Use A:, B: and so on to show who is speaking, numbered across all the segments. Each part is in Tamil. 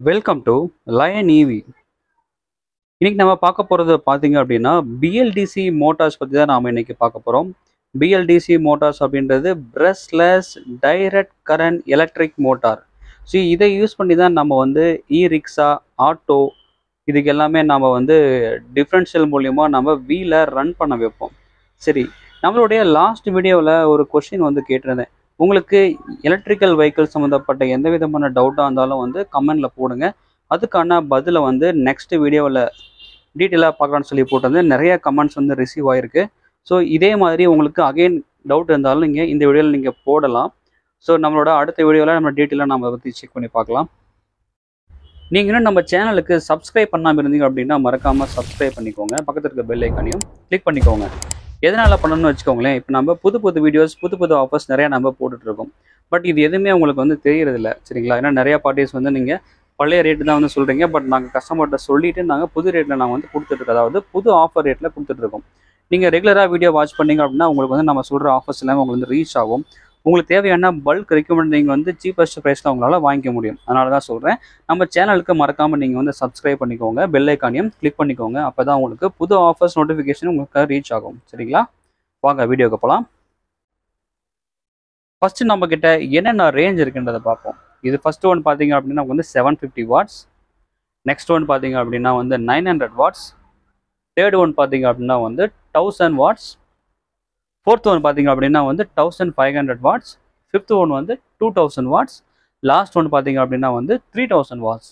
A: வெல்கம் டு லயன் ஈவி இன்னைக்கு நம்ம பார்க்க போகிறது பார்த்தீங்க அப்படின்னா பிஎல்டிசி மோட்டார்ஸ் பற்றி தான் நாம் இன்னைக்கு பார்க்க போகிறோம் பிஎல்டிசி மோட்டார்ஸ் அப்படின்றது brushless direct current electric motor so இதை யூஸ் பண்ணி தான் நம்ம வந்து இ ரிக்ஷா ஆட்டோ இதுக்கு எல்லாமே நம்ம வந்து டிஃப்ரென்ஷியல் மூலியமாக நம்ம வீலை ரன் பண்ண வைப்போம் சரி நம்மளுடைய லாஸ்ட் வீடியோவில் ஒரு கொஷின் வந்து கேட்டிருந்தேன் உங்களுக்கு எலக்ட்ரிக்கல் வெஹிக்கிள் சம்மந்தப்பட்ட எந்த விதமான டவுட்டாக இருந்தாலும் வந்து கமெண்டில் போடுங்க அதுக்கான பதிலை வந்து நெக்ஸ்ட் வீடியோவில் டீட்டெயிலாக பார்க்கலான்னு சொல்லி போட்டிருந்தேன் நிறைய கமெண்ட்ஸ் வந்து ரிசீவ் ஆகிருக்கு ஸோ இதே மாதிரி உங்களுக்கு அகைன் டவுட் இருந்தாலும் நீங்கள் இந்த வீடியோவில் நீங்கள் போடலாம் ஸோ நம்மளோட அடுத்த வீடியோவில் நம்ம டீட்டெயிலாக நம்ம பற்றி செக் பண்ணி பார்க்கலாம் நீங்கள் இன்னும் நம்ம சேனலுக்கு சப்ஸ்கிரைப் பண்ணாமல் இருந்தீங்க அப்படின்னா மறக்காமல் சப்ஸ்கிரைப் பண்ணிக்கோங்க பக்கத்தில் இருக்க பெல் ஐக்கானையும் கிளிக் பண்ணிக்கோங்க எதனால் பண்ணணும்னு வச்சுக்கோங்களேன் இப்போ நம்ம புது புது வீடியோஸ் புது புது ஆஃபர்ஸ் நிறையா நம்ம போட்டுட்ருக்கோம் பட் இது எதுவுமே உங்களுக்கு வந்து தெரியறதில்ல சரிங்களா ஏன்னா நிறையா பார்ட்டிஸ் வந்து நீங்கள் பழைய ரேட்டு தான் வந்து சொல்கிறீங்க பட் நாங்கள் கஸ்டமர்கிட்ட சொல்லிட்டு நாங்கள் புது ரேட்டில் நாங்கள் வந்து கொடுத்துட்ருக்கோம் அதாவது புது ஆஃபர் ரேட்டில் கொடுத்துட்ருக்கோம் நீங்கள் ரெகுலராக வீடியோ வாட்ச் பண்ணீங்க அப்படின்னா உங்களுக்கு வந்து நம்ம சொல்கிற ஆஃபர்ஸ் எல்லாமே உங்களுக்கு வந்து ரீச் ஆகும் உங்களுக்கு தேவையான பல்க் ரெக்கமெண்ட் நீங்கள் வந்து சீப்பஸ்ட் ப்ரைஸில் உங்களால் வாங்கிக்க முடியும் அதனால தான் சொல்கிறேன் நம்ம சேனலுக்கு மறக்காமல் நீங்கள் வந்து சப்ஸ்கிரைப் பண்ணிக்கோங்க பெல் ஐக்கானையும் கிளிக் பண்ணிக்கோங்க அப்போ தான் உங்களுக்கு புது ஆஃபர்ஸ் நோட்டிஃபிகேஷன் உங்களுக்கு ரீச் ஆகும் சரிங்களா வாங்க வீடியோக்கு போகலாம் ஃபஸ்ட்டு நம்மக்கிட்ட என்னென்ன ரேஞ்ச் இருக்குன்றதை பார்ப்போம் இது ஃபஸ்ட்டு ஒன் பார்த்தீங்க அப்படின்னா நமக்கு வந்து seven fifty watts next one பார்த்தீங்க அப்படின்னா வந்து nine hundred watts third one பார்த்தீங்க அப்படின்னா வந்து தௌசண்ட் வாட்ஸ் ஃபோர்த் ஒன் பார்த்தீங்க அப்படின்னா வந்து thousand five hundred watts fifth one வந்து two thousand watts last one பார்த்தீங்க அப்படின்னா வந்து த்ரீ தௌசண்ட் வாட்ஸ்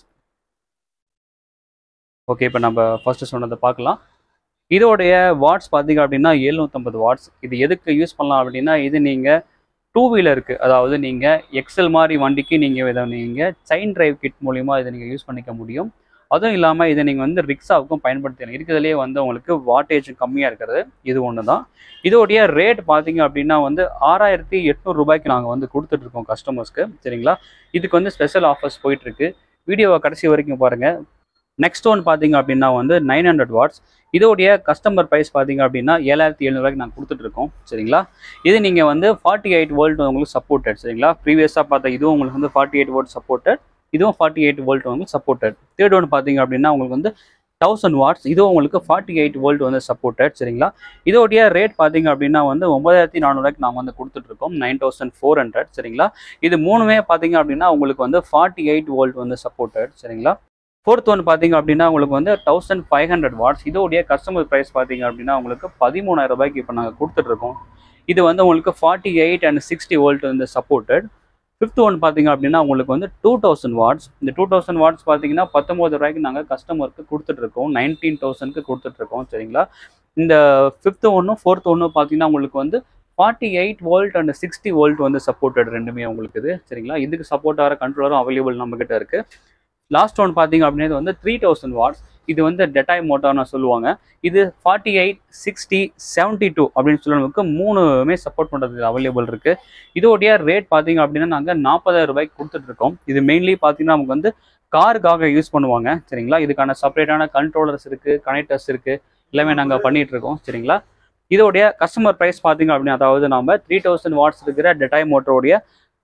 A: ஓகே இப்போ நம்ம ஃபர்ஸ்ட் சொன்னதை பார்க்கலாம் இதோடைய வாட்ஸ் பார்த்தீங்க அப்படின்னா எழுநூற்றம்பது வாட்ஸ் இது எதுக்கு யூஸ் பண்ணலாம் அப்படின்னா இது நீங்கள் டூ வீலருக்கு அதாவது நீங்கள் எக்ஸல் மாதிரி வண்டிக்கு நீங்கள் இதை நீங்கள் செயின் டிரைவ் கிட் மூலிமா இதை நீங்கள் யூஸ் பண்ணிக்க முடியும் அதுவும் இல்லாமல் இதை நீங்கள் வந்து ரிக்ஸாவுக்கும் பயன்படுத்தலாம் இருக்கிறதுலே வந்து உங்களுக்கு வாட்டேஜ் கம்மியாக இருக்கிறது இது ஒன்று தான் இதோடைய ரேட் பார்த்தீங்க அப்படின்னா வந்து ஆறாயிரத்தி எட்நூறு ரூபாய்க்கு நாங்கள் வந்து கொடுத்துட்ருக்கோம் கஸ்டமர்ஸ்க்கு சரிங்களா இதுக்கு வந்து ஸ்பெஷல் ஆஃபர்ஸ் போயிட்டுருக்கு வீடியோவை கடைசி வரைக்கும் பாருங்கள் நெக்ஸ்ட் ஒன் பார்த்தீங்க அப்படின்னா வந்து நைன் ஹண்ட்ரட் வாட்ஸ் இதோடைய கஸ்டமர் ப்ரைஸ் பார்த்தீங்க அப்படின்னா ஏழாயிரத்தி எழுநூறுவாய்க்கு நாங்கள் கொடுத்துட்ருக்கோம் சரிங்களா இது நீங்கள் வந்து ஃபார்ட்டி எயிட் வோல்ட் உங்களுக்கு சப்போர்ட்டட் சரிங்களா ப்ரீவியஸாக பார்த்த இதுவும் உங்களுக்கு வந்து ஃபார்ட்டி எயிட் வோல்ட் சப்போர்ட்டட் இதுவும் ஃபார்ட்டி எயிட் வோல்ட் உங்களுக்கு சப்போர்ட்டட் தேர்ட் ஒன் பார்த்தீங்க அப்படின்னா உங்களுக்கு வந்து தௌசண்ட் வாட்ஸ் இதுவும் உங்களுக்கு ஃபார்ட்டி எயிட் வோல்ட் வந்து சப்போர்ட்டட் சரிங்களா இதோடைய ரேட் பார்த்தீங்க அப்படின்னா வந்து ஒன்பதாயிரத்தி நானூறுவாய்க்கு நாங்கள் வந்து கொடுத்துட்ருக்கோம் நைன் தௌசண்ட் ஃபோர் ஹண்ட்ரட் சரிங்களா இது மூணுமே பார்த்தீங்க அப்படின்னா உங்களுக்கு வந்து ஃபார்ட்டி எயிட் வோல்ட் வந்து சப்போர்ட்டட் சரிங்களா ஃபோர்த் ஒன் பார்த்தீங்க அப்படின்னா உங்களுக்கு வந்து தௌசண்ட் ஃபைவ் ஹண்ட்ரட் வாட்ஸ் இதோடைய கஸ்டமர் ப்ரைஸ் பார்த்தீங்க அப்படின்னா உங்களுக்கு பதிமூணாயிரம் ரூபாய்க்கு இப்போ நாங்கள் கொடுத்துட்ருக்கோம் இது வந்து உங்களுக்கு forty eight and sixty volt வந்து சப்போர்ட்டட் ஃபிஃப்த் ஒன் பார்த்தீங்க அப்படின்னா உங்களுக்கு வந்து டூ தௌசண்ட் வாட்ஸ் இந்த டூ தௌசண்ட் வாட்ஸ் பார்த்தீங்கன்னா பத்தொம்பது ரூபாய்க்கு நாங்கள் கஸ்டமருக்கு கொடுத்துட்ருக்கோம் நைன்டீன் தௌசண்ட்க்கு கொடுத்துட்ருக்கோம் சரிங்களா இந்த ஃபிஃப்த் ஒன்றும் ஃபோர்த் ஒன்றும் பார்த்தீங்கன்னா உங்களுக்கு வந்து forty eight volt and sixty volt வந்து சப்போர்ட்டட் ரெண்டுமே உங்களுக்கு இது சரிங்களா இதுக்கு சப்போர்ட் ஆகிற கண்ட்ரோலரும் அவைலபிள் நம்மக்கிட்ட இருக்குது லாஸ்ட் ஒன் பார்த்தீங்க அப்படின்னா வந்து த்ரீ தௌசண்ட் வாட்ஸ் இது வந்து டெட்டாய் மோட்டார்னு சொல்லுவாங்க இது forty eight sixty seventy two அப்படின்னு சொல்லி நமக்கு மூணுமே சப்போர்ட் பண்ணுறதுக்கு அவைலபிள் இருக்குது இதோடைய ரேட் பார்த்தீங்க அப்படின்னா நாங்கள் நாற்பதாயிரம் ரூபாய்க்கு கொடுத்துட்ருக்கோம் இது மெயின்லி பார்த்தீங்கன்னா நமக்கு வந்து காருக்காக யூஸ் பண்ணுவாங்க சரிங்களா இதுக்கான செப்பரேட்டான கண்ட்ரோலர்ஸ் இருக்குது கனெக்டர்ஸ் இருக்குது எல்லாமே நாங்கள் பண்ணிகிட்டு இருக்கோம் சரிங்களா இதோடைய கஸ்டமர் ப்ரைஸ் பார்த்தீங்க அப்படின்னா அதாவது நம்ம த்ரீ தௌசண்ட் வாட்ஸ் இருக்கிற டெட்டாய் மோட்டரோடைய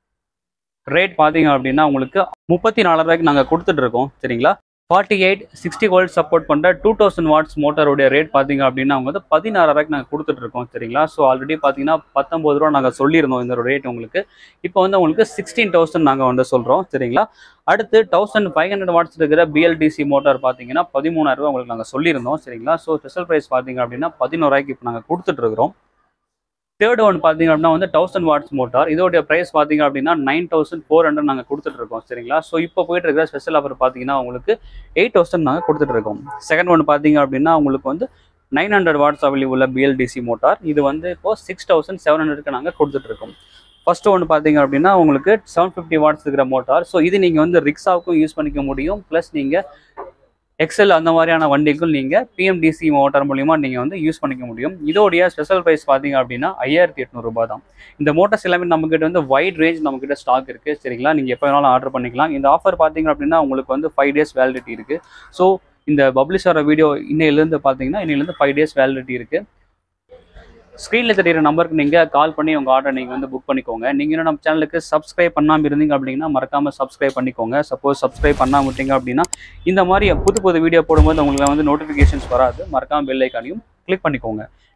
A: ரேட் பார்த்தீங்க அப்படின்னா உங்களுக்கு முப்பத்தி நாலு ரூபாய்க்கு நாங்கள் கொடுத்துட்ருக்கோம் சரிங்களா forty eight sixty volt support பண்ணுற டூ தௌசண்ட் வாட்ஸ் மோட்டருடைய ரேட் பார்த்தீங்க அப்படின்னா அவங்க வந்து பதினாறு ரூபாய்க்கு நாங்கள் கொடுத்துட்ருக்கோம் சரிங்களா ஸோ ஆல்ரெடி பார்த்தீங்கன்னா பத்தொம்பது ரூபா நாங்கள் சொல்லியிருந்தோம் இந்த ரேட் உங்களுக்கு இப்போ வந்து உங்களுக்கு சிக்ஸ்டீன் தௌசண்ட் நாங்கள் வந்து சொல்கிறோம் சரிங்களா அடுத்து தௌசண்ட் ஃபைவ் ஹண்ட்ரட் வாட்ஸ் இருக்கிற பிஎல்டிசி மோட்டார் பார்த்தீங்கன்னா பதிமூணாயிரம் ரூபா உங்களுக்கு நாங்கள் சொல்லியிருந்தோம் சரிங்களா ஸோ ஸ்பெஷல் ப்ரைஸ் பார்த்தீங்க அப்படின்னா பதினோராய்க்கு இப்போ நாங்கள் கொடுத்துட்ருக்குறோம் தேர்ட் ஒன் பார்த்தீங்க அப்படின்னா வந்து தௌசண்ட் வாட்ஸ் மோட்டார் இதோடைய ப்ரைஸ் பார்த்தீங்க அப்படின்னா நைன் தௌசண்ட் ஃபோர் ஹண்ட்ரட் நாங்கள் கொடுத்துட்ருக்கோம் சரிங்களா ஸோ இப்போ போயிட்டு இருக்கிற ஸ்பெஷல் ஆஃபர் பார்த்தீங்கன்னா உங்களுக்கு எயிட் தௌசண்ட் நாங்கள் கொடுத்துட்ருக்கோம் செகண்ட் ஒன் பார்த்தீங்க அப்படின்னா உங்களுக்கு வந்து nine hundred watts available BLDC motor இது வந்து இப்போ சிக்ஸ் தௌசண்ட் செவன் ஹண்ட்ரட்க்கு நாங்கள் கொடுத்துட்ருக்கோம் ஃபர்ஸ்ட் ஒன்று பார்த்தீங்க அப்படின்னா உங்களுக்கு செவன் ஃபிஃப்டி வாட்ஸ் இருக்கிற மோட்டார் ஸோ இது நீங்கள் வந்து ரிக்ஸாவுக்கும் யூஸ் பண்ணிக்க முடியும் ப்ளஸ் நீங்கள் எக்ஸல் அந்த மாதிரியான வண்டிக்கும் நீங்கள் பிஎம்டிசி மோட்டார் மூலிமா நீங்கள் வந்து யூஸ் பண்ணிக்க முடியும் இதோடைய ஸ்பெஷல் ப்ரைஸ் பார்த்தீங்க அப்படின்னா ஐயாயிரத்தி எட்நூறுபா தான் இந்த மோட்டார்ஸ் எல்லாமே நம்மக்கிட்ட வந்து வைட் ரேஞ்ச் நம்மக்கிட்ட ஸ்டாக் இருக்குது சரிங்களா நீங்கள் எப்போ வேணாலும் ஆர்டர் பண்ணிக்கலாம் இந்த ஆஃபர் பார்த்தீங்க அப்படின்னா உங்களுக்கு வந்து ஃபைவ் டேஸ் வேலிடிட்டி இருக்குது ஸோ இந்த பப்ளிஷ் ஆகிற வீடியோ இன்னையிலேருந்து பார்த்தீங்கன்னா இன்னையிலேருந்து ஃபைவ் டேஸ் வேலிடிட்டி இருக்குது ஸ்க்ரீனில் தெரியிற நம்பருக்கு நீங்கள் கால் பண்ணி உங்கள் ஆர்டர் நீங்கள் வந்து புக் பண்ணிக்கோங்க நீங்கள் இன்னும் நம்ம சேனலுக்கு சப்ஸ்கிரைப் பண்ணாமல் இருந்தீங்க அப்படின்னா மறக்காமல் சப்ஸ்கிரைப் பண்ணிக்கோங்க சப்போஸ் சப்ஸ்கிரைப் பண்ணாம விட்டீங்க அப்படின்னா இந்த மாதிரி புது புது வீடியோ போடும்போது உங்களுக்கு வந்து நோட்டிஃபிகேஷன்ஸ் வராது மறக்காமல் பெல் ஐக்கானையும் கிளிக் பண்ணிக்கோங்க